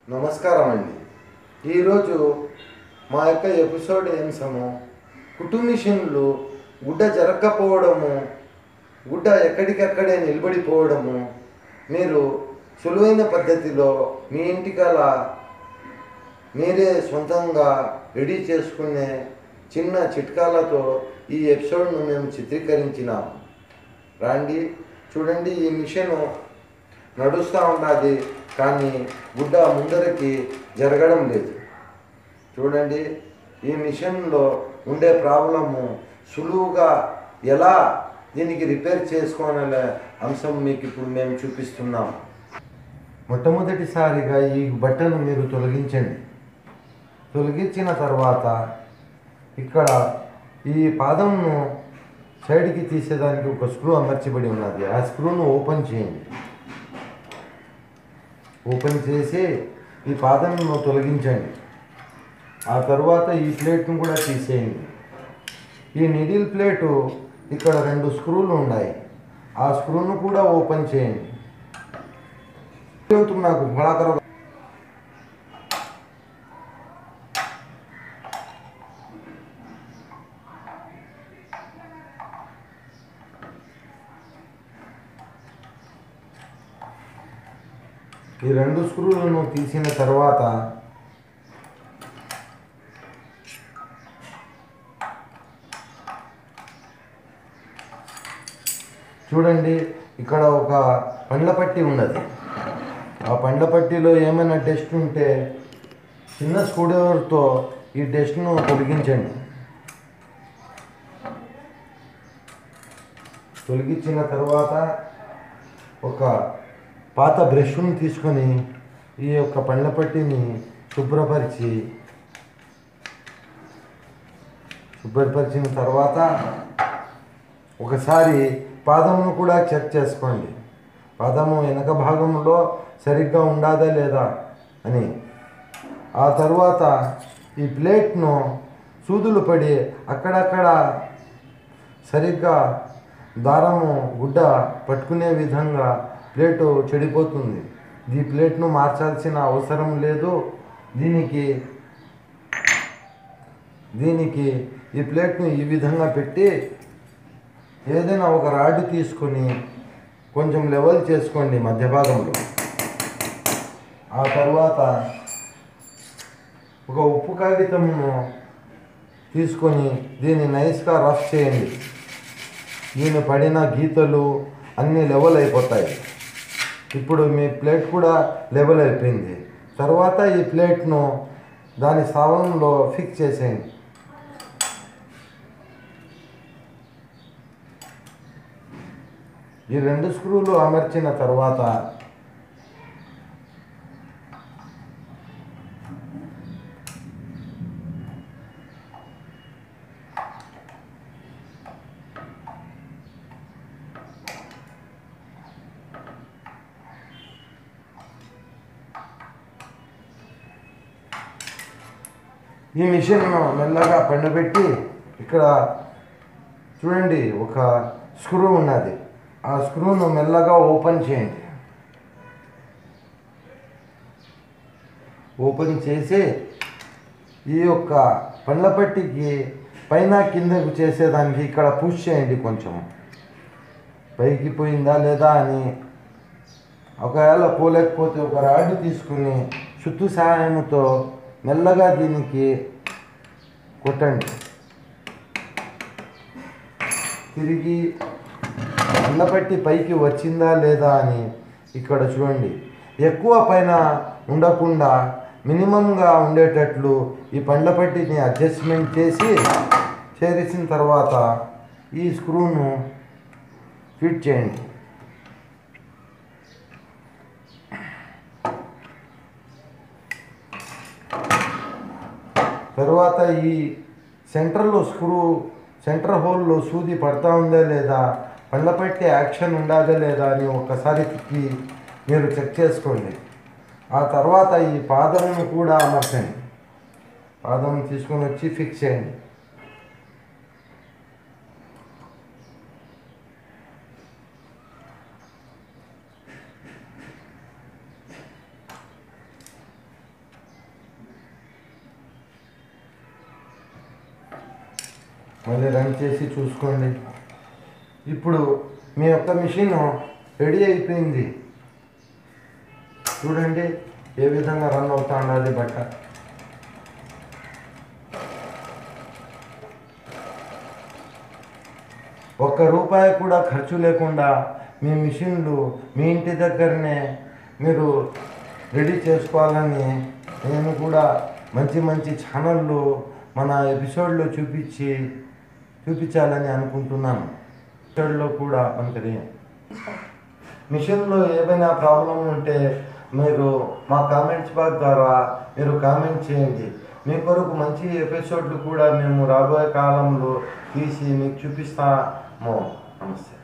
నమస్కారం అండి ఈరోజు మా యొక్క ఎపిసోడ్ అంశము కుట్టు మిషన్లు గుడ్డ జరగకపోవడము గుడ్డ ఎక్కడికక్కడే నిలబడిపోవడము మీరు సులువైన పద్ధతిలో మీ ఇంటికల మీరే సొంతంగా రెడీ చేసుకునే చిన్న చిట్కాలతో ఈ ఎపిసోడ్ను మేము చిత్రీకరించినాం రాండి చూడండి ఈ మిషన్ నడుస్తూ ఉన్నది కానీ గుడ్డ ముందరకి జరగడం లేదు చూడండి ఈ మిషన్లో ఉండే ప్రాబ్లము సులువుగా ఎలా దీనికి రిపేర్ చేసుకోవాలనే అంశం మీకు ఇప్పుడు మేము చూపిస్తున్నాం మొట్టమొదటిసారిగా ఈ బట్టను మీరు తొలగించండి తొలగించిన తర్వాత ఇక్కడ ఈ పాదంను సైడ్కి తీసేదానికి ఒక స్క్రూ అమర్చబడి ఉన్నది ఆ స్క్రూను ఓపెన్ చేయండి ఓపెన్ చేసి ఈ పాదంను తొలగించండి ఆ తర్వాత ఈ ప్లేట్ను కూడా తీసేయండి ఈ నిడిల్ ప్లేటు ఇక్కడ రెండు స్క్రూలు ఉన్నాయి ఆ స్క్రూను కూడా ఓపెన్ చేయండి నాకు బడా ఈ రెండు స్క్రూలను తీసిన తర్వాత చూడండి ఇక్కడ ఒక పండ్ల పట్టి ఉన్నది ఆ పండ్ల పట్టిలో ఏమైనా డస్ట్ ఉంటే చిన్న స్క్రూడ్రైవర్తో ఈ డస్ట్ను తొలగించండి తొలగించిన తర్వాత ఒక పాత బ్రష్ను తీసుకొని ఈ యొక్క పండ్ల పట్టిని శుభ్రపరిచి శుభ్రపరిచిన తర్వాత ఒకసారి పాదమును కూడా చెక్ చేసుకోండి పాదము వెనక భాగంలో సరిగ్గా ఉండాదా లేదా అని ఆ తర్వాత ఈ ప్లేట్ను సూదులు పడి అక్కడక్కడ సరిగ్గా దారము గుడ్డ పట్టుకునే విధంగా ప్లేటు చెడిపోతుంది ఈ ప్లేట్ను మార్చాల్సిన అవసరం లేదు దీనికి దీనికి ఈ ప్లేట్ను ఈ విధంగా పెట్టి ఏదైనా ఒక రాడ్ తీసుకొని కొంచెం లెవెల్ చేసుకోండి మధ్య భాగంలో ఆ తర్వాత ఒక ఉప్పు కాగితమును తీసుకొని దీన్ని నైస్గా రఫ్ చేయండి దీని పడిన గీతలు అన్నీ లెవెల్ అయిపోతాయి ఇప్పుడు మీ ప్లేట్ కూడా లెవెల్ అయిపోయింది తర్వాత ఈ ప్లేట్ను దాని స్థానంలో ఫిక్స్ చేసేయండి ఈ రెండు స్క్రూలు అమర్చిన తర్వాత ఈ మిషన్ను మెల్లగా పండబెట్టి ఇక్కడ చూడండి ఒక స్క్రూ ఉన్నది ఆ స్క్రూను మెల్లగా ఓపెన్ చేయండి ఓపెన్ చేసి ఈ యొక్క పండ్ల పట్టికి పైన కిందకు చేసేదానికి ఇక్కడ పుష్ చేయండి కొంచెం పైకి పోయిందా లేదా అని ఒకవేళ పోలేకపోతే ఒక రాడ్ తీసుకుని చుట్టూ సహాయంతో మెల్లగా దీనికి కొట్టండి తిరిగి అల్లపట్టి పైకి వచ్చిందా లేదా అని ఇక్కడ చూడండి ఎక్కువ పైన ఉండకుండా మినిమంగా ఉండేటట్లు ఈ పండ్ల పట్టిని అడ్జస్ట్మెంట్ చేసి చేసిన తర్వాత ఈ స్క్రూను ఫిట్ చేయండి తర్వాత ఈ సెంటర్లో స్క్రూ సెంటర్ హోల్లో సూది పడతా ఉందా లేదా పండ్ల పట్టి యాక్షన్ ఉండాదా లేదా అని ఒకసారి తిప్పి మీరు చెక్ చేసుకోండి ఆ తర్వాత ఈ పాదమును కూడా అమర్చండి పాదం తీసుకొని వచ్చి ఫిక్స్ చేయండి మళ్ళీ రన్ చేసి చూసుకోండి ఇప్పుడు మీ యొక్క మిషన్ రెడీ అయిపోయింది చూడండి ఏ విధంగా రన్ అవుతా ఉండాలి బట్ట ఒక్క రూపాయి కూడా ఖర్చు లేకుండా మీ మిషన్లు మీ ఇంటి దగ్గరనే మీరు రెడీ చేసుకోవాలని నేను కూడా మంచి మంచి ఛానళ్ళు మన ఎపిసోడ్లో చూపించి చూపించాలని అనుకుంటున్నాను ఎపిసోడ్లో కూడా మనకి మిషన్లో ఏమైనా ప్రాబ్లం ఉంటే మీరు మా కామెంట్స్ బాక్స్ ద్వారా మీరు కామెంట్ చేయండి మీ కొరకు మంచి ఎపిసోడ్లు కూడా మేము రాబోయే కాలంలో తీసి మీకు చూపిస్తాము నమస్తే